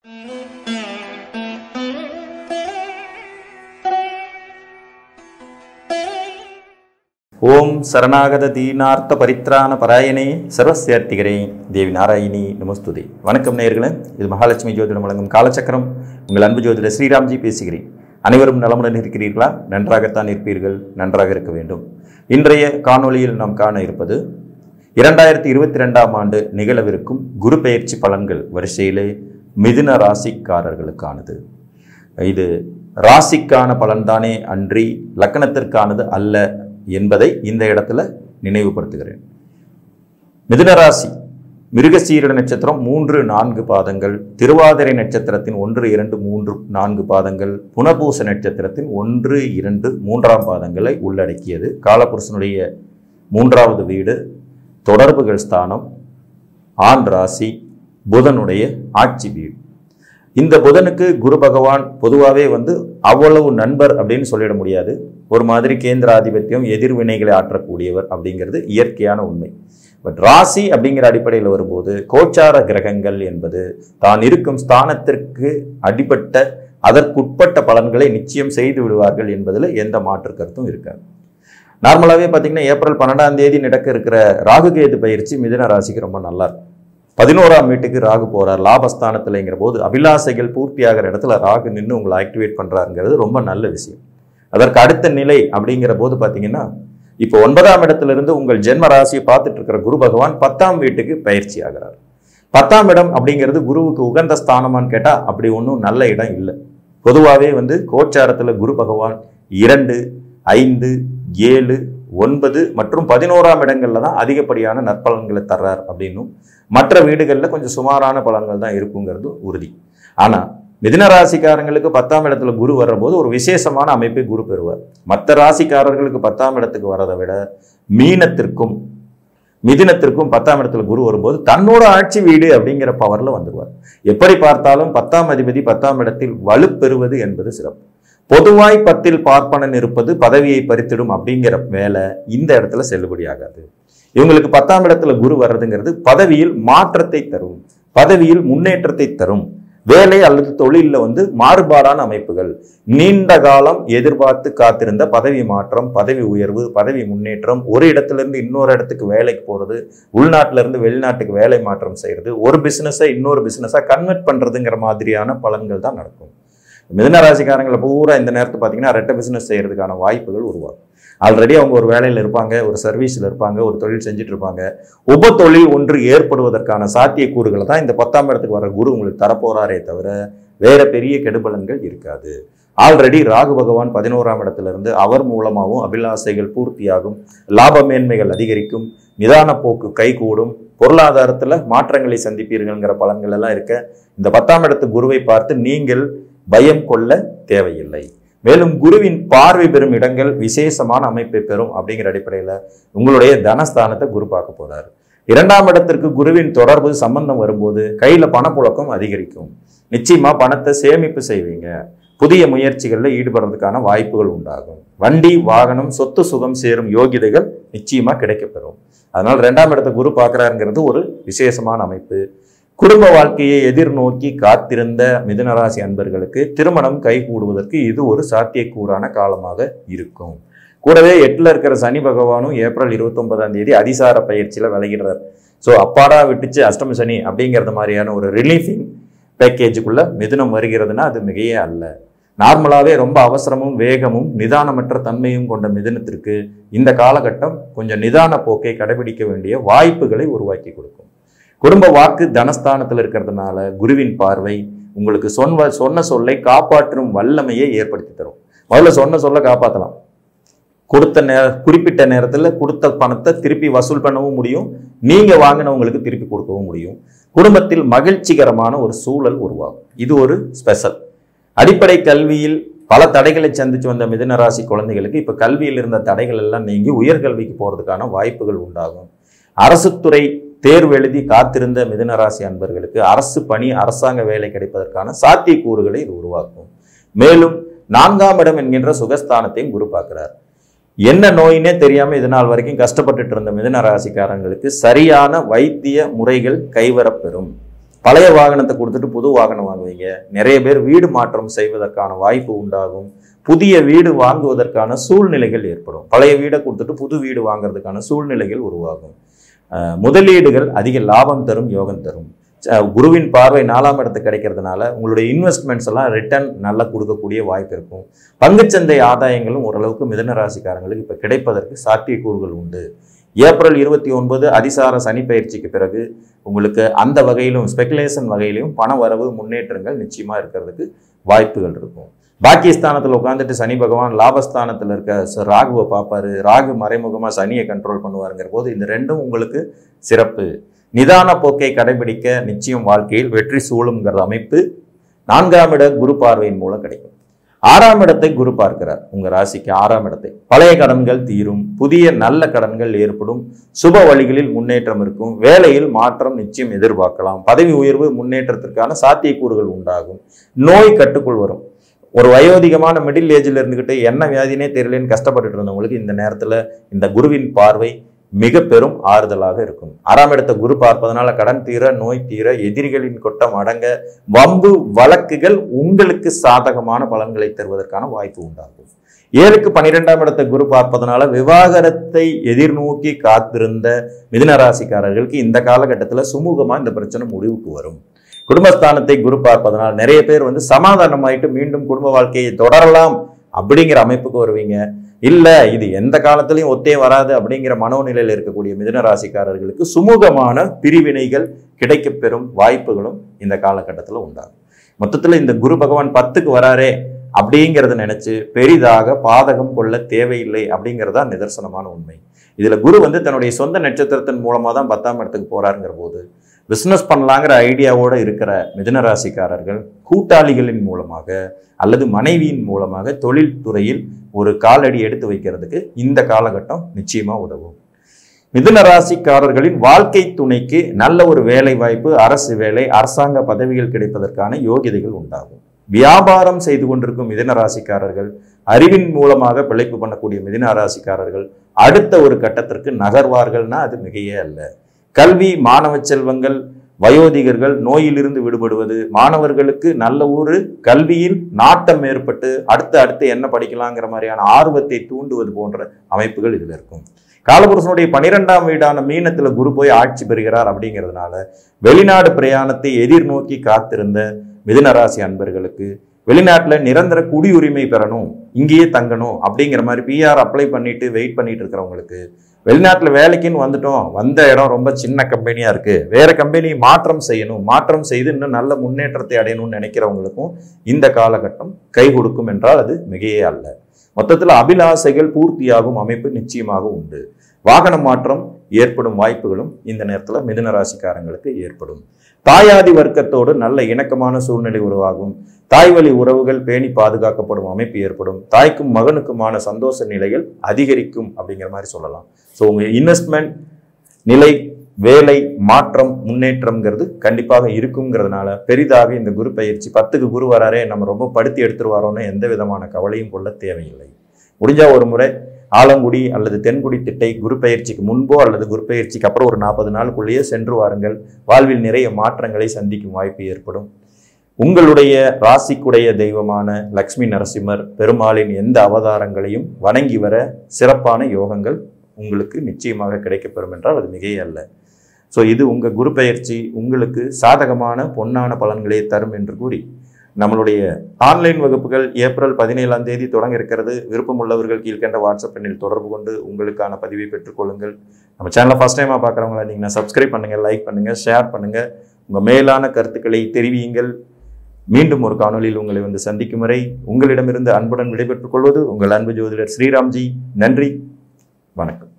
ஓம் சரணாகத தீனார்த்த பரித்ராண பராயணே சர்வசியார்த்திகரே தேவி நாராயணி நமஸ்துதே வணக்கம் நேயர்களே இது மகாலட்சுமி ஜோதிடம் வழங்கும் காலச்சக்கரம் உங்கள் அன்பு ஜோதிடர் ஸ்ரீராம்ஜி பேசுகிறேன் அனைவரும் நலமுடன் இருக்கிறீர்களா நன்றாகத்தான் இருப்பீர்கள் நன்றாக இருக்க வேண்டும் இன்றைய காணொளியில் நாம் காண இருப்பது இரண்டாயிரத்தி இருபத்தி ரெண்டாம் ஆண்டு நிகழவிருக்கும் குரு பெயர்ச்சி பலன்கள் வரிசையிலே மிதுன ராசிக்காரர்களுக்கானது இது ராசிக்கான பலன்தானே அன்றி லக்கணத்திற்கானது அல்ல என்பதை இந்த இடத்துல நினைவுபடுத்துகிறேன் மிதுன ராசி மிருகசீரட நட்சத்திரம் மூன்று நான்கு பாதங்கள் திருவாதிரை நட்சத்திரத்தின் ஒன்று இரண்டு மூன்று நான்கு பாதங்கள் புனபூச நட்சத்திரத்தின் ஒன்று இரண்டு மூன்றாம் பாதங்களை உள்ளடக்கியது காலபுருஷனுடைய மூன்றாவது வீடு தொடர்புகள் ஸ்தானம் ஆண் ராசி புதனுடைய ஆட்சி வீடு இந்த புதனுக்கு குரு பகவான் பொதுவாகவே வந்து அவ்வளவு நண்பர் அப்படின்னு சொல்லிட முடியாது ஒரு மாதிரி கேந்திர ஆதிபத்தியம் எதிர்வினைகளை ஆற்றக்கூடியவர் அப்படிங்கிறது இயற்கையான உண்மை பட் ராசி அப்படிங்கிற அடிப்படையில் வரும்போது கோச்சார கிரகங்கள் என்பது தான் இருக்கும் ஸ்தானத்திற்கு அடிப்பட்ட அதற்குட்பட்ட பலன்களை நிச்சயம் செய்து விடுவார்கள் என்பதில் எந்த மாற்று கருத்தும் இருக்காது நார்மலாகவே பார்த்தீங்கன்னா ஏப்ரல் பன்னெண்டாம் தேதி நடக்க இருக்கிற ராகுகேது பயிற்சி மிதுன ராசிக்கு ரொம்ப நல்லா இருக்கும் பதினோராம் வீட்டுக்கு ராகு போறார் லாபஸ்தானத்தில்ங்கிற போது அபிலாசைகள் பூர்த்தியாகிற இடத்துல ராகு நின்று உங்களை ஆக்டிவேட் பண்றாருங்கிறது ரொம்ப நல்ல விஷயம் அதற்கு அடுத்த நிலை அப்படிங்கிற போது பார்த்தீங்கன்னா இப்போ ஒன்பதாம் இடத்துல இருந்து உங்கள் ஜென்ம ராசியை பார்த்துட்டு இருக்கிற குரு பகவான் பத்தாம் வீட்டுக்கு பயிற்சி ஆகிறார் பத்தாம் இடம் அப்படிங்கிறது குருவுக்கு உகந்த ஸ்தானமான்னு கேட்டால் அப்படி ஒன்றும் நல்ல இடம் இல்லை பொதுவாகவே வந்து கோச்சாரத்தில் குரு பகவான் இரண்டு ஐந்து ஏழு ஒன்பது மற்றும் பதினோராம் இடங்கள்ல தான் அதிகப்படியான நற்பலன்களை தர்றார் அப்படின்னும் மற்ற வீடுகளில் கொஞ்சம் சுமாரான பலன்கள் தான் இருக்குங்கிறது உறுதி ஆனால் மிதுன ராசிக்காரங்களுக்கு பத்தாம் இடத்துல குரு வர்றபோது ஒரு விசேஷமான அமைப்பை குரு பெறுவார் மற்ற ராசிக்காரர்களுக்கு பத்தாம் இடத்துக்கு வர்றதை விட மீனத்திற்கும் மிதுனத்திற்கும் பத்தாம் இடத்துல குரு வரும்போது தன்னோட ஆட்சி வீடு அப்படிங்கிற பவர்ல வந்துடுவார் எப்படி பார்த்தாலும் பத்தாம் அதிபதி பத்தாம் இடத்தில் வலுப்பெறுவது என்பது சிறப்பு பொதுவாய் பத்தில் பார்ப்பனன் இருப்பது பதவியை பறித்திடும் அப்படிங்கிற வேலை இந்த இடத்துல செல்லுபடியாகாது இவங்களுக்கு பத்தாம் இடத்துல குரு வர்றதுங்கிறது பதவியில் மாற்றத்தை தரும் பதவியில் முன்னேற்றத்தை தரும் வேலை அல்லது தொழிலில் வந்து மாறுபாடான அமைப்புகள் நீண்ட காலம் எதிர்பார்த்து காத்திருந்த பதவி மாற்றம் பதவி உயர்வு பதவி முன்னேற்றம் ஒரு இடத்துல இருந்து இன்னொரு இடத்துக்கு வேலைக்கு போறது உள்நாட்டுல இருந்து வெளிநாட்டுக்கு வேலை மாற்றம் செய்யறது ஒரு பிசினஸை இன்னொரு பிசினஸா கன்வெர்ட் பண்றதுங்கிற மாதிரியான பலன்கள் தான் நடக்கும் மிதன ராசிக்காரங்களை பூரா இந்த நேரத்தை பார்த்தீங்கன்னா ரெட்டை பிசினஸ் செய்யறதுக்கான வாய்ப்புகள் உருவாகும் ஆல்ரெடி அவங்க ஒரு வேலையில் இருப்பாங்க ஒரு சர்வீஸில் இருப்பாங்க ஒரு தொழில் செஞ்சுட்டு இருப்பாங்க உப தொழில் ஒன்று ஏற்படுவதற்கான சாத்தியக்கூறுகளை தான் இந்த பத்தாம் இடத்துக்கு வர குரு உங்களுக்கு தரப்போறாரே தவிர வேற பெரிய கெடுபலன்கள் இருக்காது ஆல்ரெடி ராகு பகவான் பதினோராம் இடத்துல இருந்து அவர் மூலமாகவும் அபிலாசைகள் பூர்த்தியாகும் லாப மேன்மைகள் அதிகரிக்கும் நிதான போக்கு கைகூடும் பொருளாதாரத்தில் மாற்றங்களை சந்திப்பீர்கள்ங்கிற பலன்கள் எல்லாம் இருக்க இந்த பத்தாம் இடத்து குருவை பார்த்து நீங்கள் பயம் கொள்ள தேவையில்லை மேலும் குருவின் பார்வை பெறும் இடங்கள் விசேஷமான அமைப்பை பெறும் அப்படிங்கிற அடிப்படையில் உங்களுடைய தனஸ்தானத்தை குரு பார்க்க போறாரு இரண்டாம் இடத்திற்கு குருவின் தொடர்பு சம்பந்தம் வரும்போது கையில பணப்புழக்கம் அதிகரிக்கும் நிச்சயமா பணத்தை சேமிப்பு செய்வீங்க புதிய முயற்சிகளில் ஈடுபடுறதுக்கான வாய்ப்புகள் உண்டாகும் வண்டி வாகனம் சொத்து சுகம் சேரும் யோகிதைகள் நிச்சயமா கிடைக்கப்பெறும் அதனால் ரெண்டாம் இடத்தை குரு பார்க்கறாருங்கிறது ஒரு விசேஷமான அமைப்பு குடும்ப வாழ்க்கையை எதிர்நோக்கி காத்திருந்த மிதுனராசி அன்பர்களுக்கு திருமணம் கைகூடுவதற்கு இது ஒரு சாத்தியக்கூறான காலமாக இருக்கும் கூடவே எட்டுல இருக்கிற சனி பகவானும் ஏப்ரல் இருபத்தொன்பதாம் தேதி அதிசார பயிற்சியில விலகிடுறார் ஸோ அப்பாடா விட்டுச்சு அஷ்டம சனி அப்படிங்கிறது மாதிரியான ஒரு ரிலீஃபிங் பேக்கேஜுக்குள்ள மிதுனம் வருகிறதுனா அது மிகையே அல்ல நார்மலாகவே ரொம்ப அவசரமும் வேகமும் நிதானமற்ற தன்மையும் கொண்ட மிதுனத்திற்கு இந்த காலகட்டம் கொஞ்சம் நிதான போக்கை கடைபிடிக்க வேண்டிய வாய்ப்புகளை உருவாக்கி கொடுக்கும் குடும்ப வாக்கு தனஸ்தானத்தில் இருக்கிறதுனால குருவின் பார்வை உங்களுக்கு சொன்ன சொன்ன சொல்லை காப்பாற்றும் வல்லமையை ஏற்படுத்தி தரும் முதல்ல சொன்ன சொல்ல காப்பாற்றலாம் கொடுத்த நேர குறிப்பிட்ட நேரத்தில் கொடுத்த பணத்தை திருப்பி வசூல் பண்ணவும் முடியும் நீங்க வாங்கினவங்களுக்கு திருப்பி கொடுக்கவும் முடியும் குடும்பத்தில் மகிழ்ச்சிகரமான ஒரு சூழல் உருவாகும் இது ஒரு ஸ்பெஷல் அடிப்படை கல்வியில் பல தடைகளை சந்திச்சு வந்த மிதுன ராசி குழந்தைகளுக்கு இப்ப கல்வியில் இருந்த தடைகள் எல்லாம் நீங்கி உயர்கல்விக்கு போறதுக்கான வாய்ப்புகள் உண்டாகும் அரசு துறை தேர்வு எழுதி காத்திருந்த மிதுன ராசி அன்பர்களுக்கு அரசு பணி அரசாங்க வேலை கிடைப்பதற்கான சாத்தியக்கூறுகளை இது உருவாக்கும் மேலும் நான்காம் இடம் என்கின்ற சுகஸ்தானத்தையும் குரு பார்க்கிறார் என்ன நோயினே தெரியாம இது நாள் வரைக்கும் கஷ்டப்பட்டுட்டு இருந்த மிதுன ராசிக்காரங்களுக்கு சரியான வைத்திய முறைகள் கைவரப்பெறும் பழைய வாகனத்தை கொடுத்துட்டு புது வாகனம் வாங்குவீங்க நிறைய பேர் வீடு மாற்றம் செய்வதற்கான வாய்ப்பு உண்டாகும் புதிய வீடு வாங்குவதற்கான சூழ்நிலைகள் ஏற்படும் பழைய வீடை கொடுத்துட்டு புது வீடு வாங்குறதுக்கான சூழ்நிலைகள் உருவாகும் அஹ் முதலீடுகள் அதிக லாபம் தரும் யோகம் தரும் அஹ் குருவின் பார்வை நாலாம் இடத்துக்கு கிடைக்கிறதுனால உங்களுடைய இன்வெஸ்ட்மெண்ட்ஸ் எல்லாம் ரிட்டர்ன் நல்லா கொடுக்கக்கூடிய வாய்ப்பு இருக்கும் பங்குச்சந்தை ஆதாயங்களும் ஓரளவுக்கு மிதன ராசிக்காரங்களுக்கு இப்போ கிடைப்பதற்கு சாத்தியக்கூறுகள் உண்டு ஏப்ரல் இருபத்தி ஒன்பது அதிசார சனி பயிற்சிக்கு பிறகு உங்களுக்கு அந்த வகையிலும் ஸ்பெகுலேஷன் வகையிலும் பண வரவு முன்னேற்றங்கள் நிச்சயமா இருக்கிறதுக்கு வாய்ப்புகள் இருக்கும் பாக்கியஸ்தானத்தில் உட்காந்துட்டு சனி பகவான் லாபஸ்தானத்தில் இருக்க ச- ராகுவை பார்ப்பாரு ராகு மறைமுகமாக சனியை கண்ட்ரோல் பண்ணுவாருங்கிற போது இந்த ரெண்டும் உங்களுக்கு சிறப்பு நிதான போக்கை கடைபிடிக்க நிச்சயம் வாழ்க்கையில் வெற்றி சூழுங்கிற அமைப்பு நான்காம் இட குரு பார்வையின் மூலம் கிடைக்கும் ஆறாம் இடத்தை குரு பார்க்கிறார் உங்க ராசிக்கு ஆறாம் இடத்தை பழைய கடன்கள் தீரும் புதிய நல்ல கடன்கள் ஏற்படும் சுப வழிகளில் முன்னேற்றம் இருக்கும் வேலையில் மாற்றம் நிச்சயம் எதிர்பார்க்கலாம் பதவி உயர்வு முன்னேற்றத்திற்கான சாத்தியக்கூறுகள் உண்டாகும் நோய் கட்டுக்குள் வரும் ஒரு வயோதிகமான மிடில் ஏஜில் இருந்துக்கிட்டு என்ன வியாதினே தெரியலன்னு கஷ்டப்பட்டுட்டு இருந்தவங்களுக்கு இந்த நேரத்தில் இந்த குருவின் பார்வை மிக பெரும் ஆறுதலாக இருக்கும் ஆறாம் இடத்த குரு பார்ப்பதனால கடன் தீர நோய் தீர எதிரிகளின் கொட்டம் அடங்க வம்பு வழக்குகள் உங்களுக்கு சாதகமான பலன்களை தருவதற்கான வாய்ப்பு உண்டாகும் ஏழுக்கு பன்னிரெண்டாம் இடத்தை குரு பார்ப்பதனால விவாகரத்தை எதிர்நோக்கி காத்திருந்த மிதுன ராசிக்காரர்களுக்கு இந்த காலகட்டத்தில் சுமூகமா இந்த பிரச்சனை முடிவுக்கு வரும் குடும்பஸ்தானத்தை குரு பார்ப்பதனால் நிறைய பேர் வந்து சமாதானமாயிட்டு மீண்டும் குடும்ப வாழ்க்கையை தொடரலாம் அப்படிங்கிற அமைப்புக்கு வருவீங்க இல்ல இது எந்த காலத்திலையும் ஒத்தே வராது அப்படிங்கிற மனோநிலையில் இருக்கக்கூடிய மிதுன ராசிக்காரர்களுக்கு சுமூகமான பிரிவினைகள் கிடைக்கப் பெறும் வாய்ப்புகளும் இந்த காலகட்டத்தில் உண்டாகும் மொத்தத்தில் இந்த குரு பகவான் பத்துக்கு வராரே அப்படிங்கிறத நினைச்சு பெரிதாக பாதகம் கொள்ள தேவையில்லை அப்படிங்கிறதா நிதர்சனமான உண்மை இதுல குரு வந்து தன்னுடைய சொந்த நட்சத்திரத்தின் மூலமா தான் பத்தாம் இடத்துக்கு போறாருங்கிற போது பிஸ்னஸ் பண்ணலாங்கிற ஐடியாவோட இருக்கிற மிதுன ராசிக்காரர்கள் கூட்டாளிகளின் மூலமாக அல்லது மனைவியின் மூலமாக தொழில் துறையில் ஒரு காலடி எடுத்து வைக்கிறதுக்கு இந்த காலகட்டம் நிச்சயமா உதவும் மிதுன ராசிக்காரர்களின் வாழ்க்கை துணைக்கு நல்ல ஒரு வேலை வாய்ப்பு அரசு வேலை அரசாங்க பதவிகள் கிடைப்பதற்கான யோகிதைகள் உண்டாகும் வியாபாரம் செய்து கொண்டிருக்கும் மிதுன ராசிக்காரர்கள் அறிவின் மூலமாக பிழைப்பு பண்ணக்கூடிய மிதுன ராசிக்காரர்கள் அடுத்த ஒரு கட்டத்திற்கு நகர்வார்கள்னா அது மிகையே அல்ல கல்வி மாணவ செல்வங்கள் வயோதிகர்கள் நோயிலிருந்து விடுபடுவது மாணவர்களுக்கு நல்ல ஒரு கல்வியில் நாட்டம் ஏற்பட்டு அடுத்து அடுத்து என்ன படிக்கலாங்கிற மாதிரியான ஆர்வத்தை தூண்டுவது போன்ற அமைப்புகள் இதில் இருக்கும் காலபுருஷனுடைய பனிரெண்டாம் வீடான மீனத்துல குரு போய் ஆட்சி பெறுகிறார் அப்படிங்கிறதுனால வெளிநாடு பிரயாணத்தை எதிர்நோக்கி காத்திருந்த மிதுனராசி அன்பர்களுக்கு வெளிநாட்டில் நிரந்தர குடியுரிமை பெறணும் இங்கேயே தங்கணும் அப்படிங்கிற மாதிரி பிஆர் அப்ளை பண்ணிட்டு வெயிட் பண்ணிட்டு இருக்கிறவங்களுக்கு வெளிநாட்டில் வேலைக்குன்னு வந்துட்டோம் வந்த இடம் ரொம்ப சின்ன கம்பெனியாக இருக்குது வேற கம்பெனி மாற்றம் செய்யணும் மாற்றம் செய்து இன்னும் நல்ல முன்னேற்றத்தை அடையணும்னு நினைக்கிறவங்களுக்கும் இந்த காலகட்டம் கை கொடுக்கும் என்றால் அது மிகையே அல்ல மொத்தத்தில் அபிலாசைகள் பூர்த்தியாகும் அமைப்பு நிச்சயமாக உண்டு வாகன மாற்றம் ஏற்படும் வாய்ப்புகளும் இந்த நேரத்தில் மிதுன ராசிக்காரங்களுக்கு ஏற்படும் தாயாதி வர்க்கத்தோடு நல்ல இணக்கமான சூழ்நிலை உருவாகும் தாய் வழி உறவுகள் பேணி பாதுகாக்கப்படும் அமைப்பு ஏற்படும் தாய்க்கும் மகனுக்குமான சந்தோஷ நிலைகள் அதிகரிக்கும் அப்படிங்கிற மாதிரி சொல்லலாம் ஸோ உங்கள் இன்வெஸ்ட்மெண்ட் நிலை வேலை மாற்றம் முன்னேற்றம்ங்கிறது கண்டிப்பாக இருக்குங்கிறதுனால பெரிதாக இந்த குரு பயிற்சி பத்துக்கு குரு வராரே நம்ம ரொம்ப படுத்தி எடுத்துருவாரோன்னு எந்த விதமான கவலையும் கொள்ள தேவையில்லை முடிஞ்சா ஒரு முறை ஆலங்குடி அல்லது தென்குடி திட்டை குரு பயிற்சிக்கு முன்போ அல்லது குரு பயிற்சிக்கு அப்புறம் ஒரு நாற்பது நாளுக்குள்ளேயே சென்று வாருங்கள் வாழ்வில் நிறைய மாற்றங்களை சந்திக்கும் வாய்ப்பு ஏற்படும் உங்களுடைய ராசிக்குடைய தெய்வமான லக்ஷ்மி நரசிம்மர் பெருமாளின் எந்த அவதாரங்களையும் வணங்கி வர சிறப்பான யோகங்கள் உங்களுக்கு நிச்சயமாக கிடைக்கப்பெறும் என்றால் அது மிகையே அல்ல ஸோ இது உங்கள் குரு பயிற்சி உங்களுக்கு சாதகமான பொன்னான பலன்களை தரும் என்று கூறி நம்மளுடைய ஆன்லைன் வகுப்புகள் ஏப்ரல் பதினேழாம் தேதி தொடங்க இருக்கிறது விருப்பமுள்ளவர்கள் கீழ்கண்ட வாட்ஸ்அப் எண்ணில் தொடர்பு கொண்டு உங்களுக்கான பதிவை பெற்றுக்கொள்ளுங்கள் நம்ம சேனலை ஃபஸ்ட் டைமாக பார்க்குறவங்களா இருந்தீங்கன்னா சப்ஸ்கிரைப் பண்ணுங்கள் லைக் பண்ணுங்கள் ஷேர் பண்ணுங்கள் உங்கள் மேலான கருத்துக்களை தெரிவியுங்கள் மீண்டும் ஒரு காணொளியில் உங்களை வந்து சந்திக்கும் வரை உங்களிடமிருந்து அன்புடன் விடைபெற்றுக் கொள்வது உங்கள் அன்பு ஜோதிடர் ஸ்ரீராம்ஜி நன்றி வணக்கம்